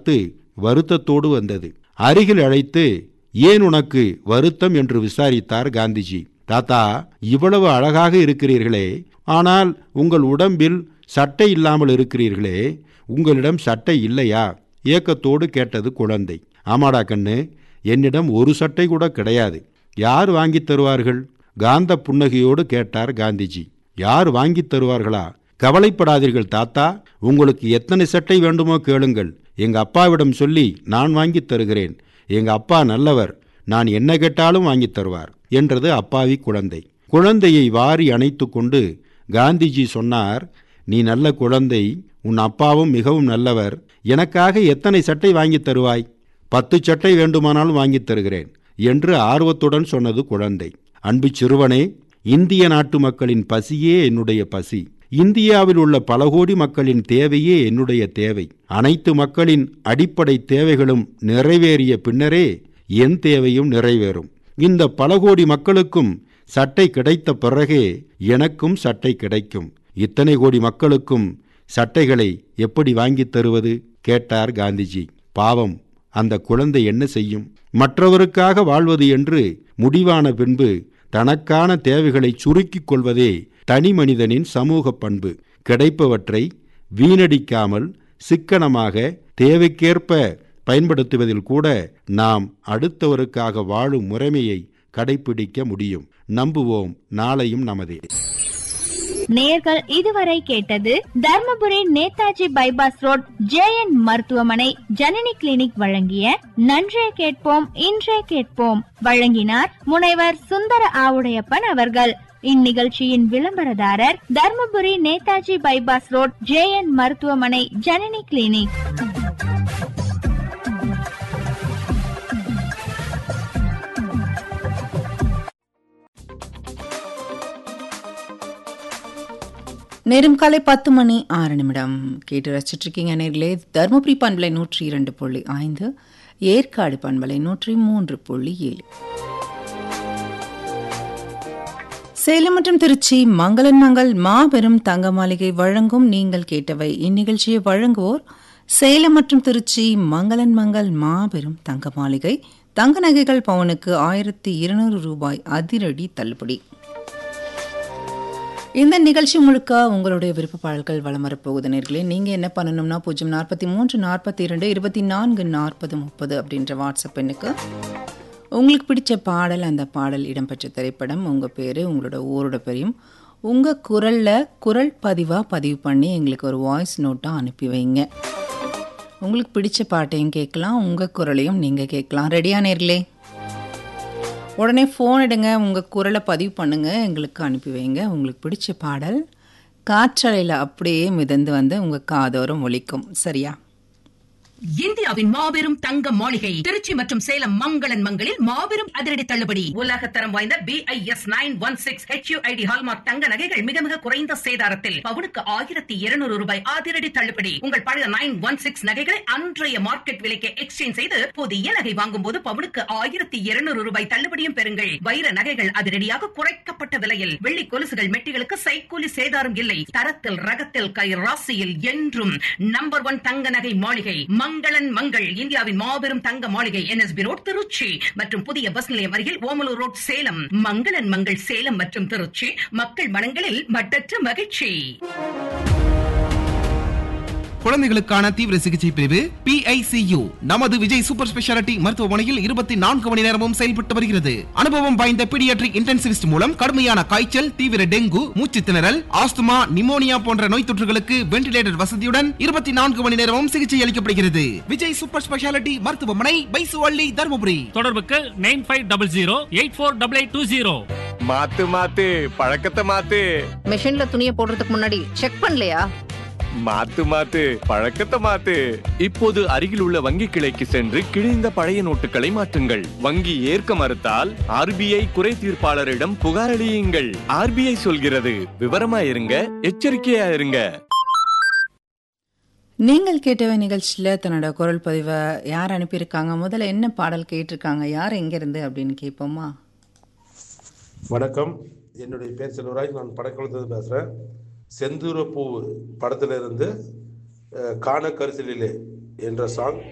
பார்த்து வருத்தத்தோடு வந்தது அருகில் அழைத்து ஏன் உனக்கு வருத்தம் என்று விசாரித்தார் காந்திஜி தாத்தா இவ்வளவு அழகாக இருக்கிறீர்களே ஆனால் உங்கள் உடம்பில் சட்டை இல்லாமல் இருக்கிறீர்களே உங்களிடம் சட்டை இல்லையா ஏக்கத்தோடு கேட்டது குழந்தை ஆமாடா கண்ணு என்னிடம் ஒரு சட்டை கூட கிடையாது யார் வாங்கித் தருவார்கள் காந்த புன்னகையோடு கேட்டார் காந்திஜி யார் வாங்கித் தருவார்களா கவலைப்படாதீர்கள் தாத்தா உங்களுக்கு எத்தனை சட்டை வேண்டுமோ கேளுங்கள் எங்க அப்பாவிடம் சொல்லி நான் வாங்கித் தருகிறேன் எங்க அப்பா நல்லவர் நான் என்ன கேட்டாலும் வாங்கித் தருவார் என்றது அப்பாவி குழந்தை குழந்தையை வாரி அணைத்து கொண்டு காந்திஜி சொன்னார் நீ நல்ல குழந்தை உன் அப்பாவும் மிகவும் நல்லவர் எனக்காக எத்தனை சட்டை வாங்கித் தருவாய் பத்து சட்டை வேண்டுமானாலும் வாங்கித் தருகிறேன் என்று ஆர்வத்துடன் சொன்னது குழந்தை அன்பு சிறுவனே இந்திய நாட்டு மக்களின் பசியே என்னுடைய பசி இந்தியாவில் உள்ள பல கோடி மக்களின் தேவையே என்னுடைய தேவை அனைத்து மக்களின் அடிப்படை தேவைகளும் நிறைவேறிய பின்னரே என் தேவையும் நிறைவேறும் இந்த பல கோடி மக்களுக்கும் சட்டை கிடைத்த பிறகே எனக்கும் சட்டை கிடைக்கும் இத்தனை கோடி மக்களுக்கும் சட்டைகளை எப்படி வாங்கித் தருவது கேட்டார் காந்திஜி பாவம் அந்த குழந்தை என்ன செய்யும் மற்றவருக்காக வாழ்வது என்று முடிவான பின்பு தனக்கான தேவைகளை சுருக்கிக் கொள்வதே தனி மனிதனின் சமூக பண்பு கிடைப்பவற்றை வீணடிக்காமல் சிக்கனமாக தேவைக்கேற்ப பயன்படுத்துவதில் கூட நாம் அடுத்தவருக்காக வாழும் முறைமையை கடைபிடிக்க முடியும் நம்புவோம் நாளையும் நமதே நேர்கள் இதுவரை கேட்டது Dharmapuri Netaji bypass road JN மருத்துவமனை ஜனனி கிளினிக் வழங்கிய நன்றே கேட்போம் இன்றே கேட்போம் வழங்கினார் முனைவர் சுந்தர ஆவுடையப்பன் அவர்கள் இந்நிகழ்ச்சியின் விளம்பரதாரர் Dharmapuri Netaji bypass road JN மருத்துவமனை ஜனனி கிளினிக் நேரம் காலை பத்து மணி ஆறு நிமிடம் கேட்டு ரசிச்சுட்டு இருக்கீங்க நேர்களே தருமபுரி பண்பலை நூற்றி இரண்டு புள்ளி ஐந்து ஏற்காடு பண்பலை நூற்றி மூன்று புள்ளி ஏழு சேலம் மற்றும் திருச்சி மங்களன் மங்கள் மாபெரும் தங்க மாளிகை வழங்கும் நீங்கள் கேட்டவை இந்நிகழ்ச்சியை வழங்குவோர் சேலம் மற்றும் திருச்சி மங்களன் மங்கள் மாபெரும் தங்க மாளிகை தங்க நகைகள் பவுனுக்கு ஆயிரத்தி இருநூறு ரூபாய் அதிரடி தள்ளுபடி இந்த நிகழ்ச்சி முழுக்க உங்களுடைய விருப்ப பாடல்கள் வளம் வரப்போகுது நேர்களே நீங்கள் என்ன பண்ணணும்னா பூஜ்ஜியம் நாற்பத்தி மூன்று நாற்பத்தி இரண்டு இருபத்தி நான்கு நாற்பது முப்பது அப்படின்ற வாட்ஸ்அப் எண்ணுக்கு உங்களுக்கு பிடிச்ச பாடல் அந்த பாடல் இடம்பெற்ற திரைப்படம் உங்கள் பேர் உங்களோட ஊரோட பேரையும் உங்கள் குரலில் குரல் பதிவாக பதிவு பண்ணி எங்களுக்கு ஒரு வாய்ஸ் நோட்டாக அனுப்பி வைங்க உங்களுக்கு பிடிச்ச பாட்டையும் கேட்கலாம் உங்கள் குரலையும் நீங்கள் கேட்கலாம் ரெடியா நேர்களே உடனே ஃபோன் எடுங்க உங்கள் குரலை பதிவு பண்ணுங்க எங்களுக்கு அனுப்பி வைங்க உங்களுக்கு பிடிச்ச பாடல் காற்றலையில் அப்படியே மிதந்து வந்து உங்கள் காதோரம் ஒலிக்கும் சரியா இந்தியாவின் மாபெரும் தங்க மாளிகை திருச்சி மற்றும் சேலம் மங்களன் மங்களில் மாபெரும் அதிரடி தள்ளுபடி உலக தரம் வாய்ந்த B I S nine one six HUID hallmark தங்க நகைகள் மிக மிக குறைந்த சேதாரத்தில் பவுனுக்கு ஆயிரத்தி இருநூறு ரூபாய் அதிரடி தள்ளுபடி உங்கள் பழைய நைன் ஒன் சிக்ஸ் நகைகளை அன்றைய மார்க்கெட் விலைக்கு எக்ஸ்சேஞ்ச் செய்து புதிய நகை வாங்கும் போது பவுனுக்கு ஆயிரத்தி இருநூறு ரூபாய் தள்ளுபடியும் பெறுங்கள் வைர நகைகள் அதிரடியாக குறைக்கப்பட்ட விலையில் வெள்ளி கொலுசுகள் மெட்டிகளுக்கு சைக்கூலி சேதாரம் இல்லை தரத்தில் ரகத்தில் கை ராசியில் என்றும் நம்பர் ஒன் தங்க நகை மாளிகை மங்களன் மங்கள் இந்தியாவின் மாபெரும் தங்க மாளிகை என்எஸ்பி ரோட் திருச்சி மற்றும் புதிய பஸ் நிலையம் அருகில் ஓமலூர் ரோட் சேலம் மங்களன் மங்கள் சேலம் மற்றும் திருச்சி மக்கள் மனங்களில் மட்டற்ற மகிழ்ச்சி குழந்தைகளுக்கான தீவிர சிகிச்சை பிரிவு PICU நமது விஜய் சூப்பர் ஸ்பெஷாலிட்டி மருத்துவமனையில் இருபத்தி நான்கு மணி நேரமும் செயல்பட்டு வருகிறது அனுபவம் வாய்ந்த பீடியாட்ரிக் இன்டென்சிவிஸ்ட் மூலம் கடுமையான காய்ச்சல் தீவிர டெங்கு மூச்சு திணறல் ஆஸ்துமா நிமோனியா போன்ற நோய் தொற்றுகளுக்கு வென்டிலேட்டர் வசதியுடன் இருபத்தி நான்கு மணி நேரமும் சிகிச்சை அளிக்கப்படுகிறது விஜய் சூப்பர் ஸ்பெஷாலிட்டி மருத்துவமனை பைசுவள்ளி தருமபுரி தொடர்புக்கு nine five double zero eight four double eight two zero மாத்து மாத்து பழக்கத்தை மாத்து மிஷின்ல துணியை போடுறதுக்கு முன்னாடி செக் பண்ணலையா மாத்து மாத்து பழக்கத்தை மாத்து இப்போது அருகில் உள்ள வங்கி கிளைக்கு சென்று கிழிந்த பழைய நோட்டுகளை மாற்றுங்கள் வங்கி ஏற்க மறுத்தால் ஆர்பிஐ குறை தீர்ப்பாளரிடம் புகார் அளியுங்கள் ஆர்பிஐ சொல்கிறது விவரமா இருங்க எச்சரிக்கையா இருங்க நீங்கள் கேட்டவை நிகழ்ச்சியில் தன்னோட குரல் பதிவை யார் அனுப்பியிருக்காங்க முதல்ல என்ன பாடல் கேட்டிருக்காங்க யார் எங்கேருந்து அப்படின்னு கேட்போமா வணக்கம் என்னுடைய பேர் செல்வராஜ் நான் படக்குளத்துலேருந்து பேசுகிறேன் செந்தூர பூ படத்துல இருந்து அஹ், காண கரிசலிலே என்ற சாங்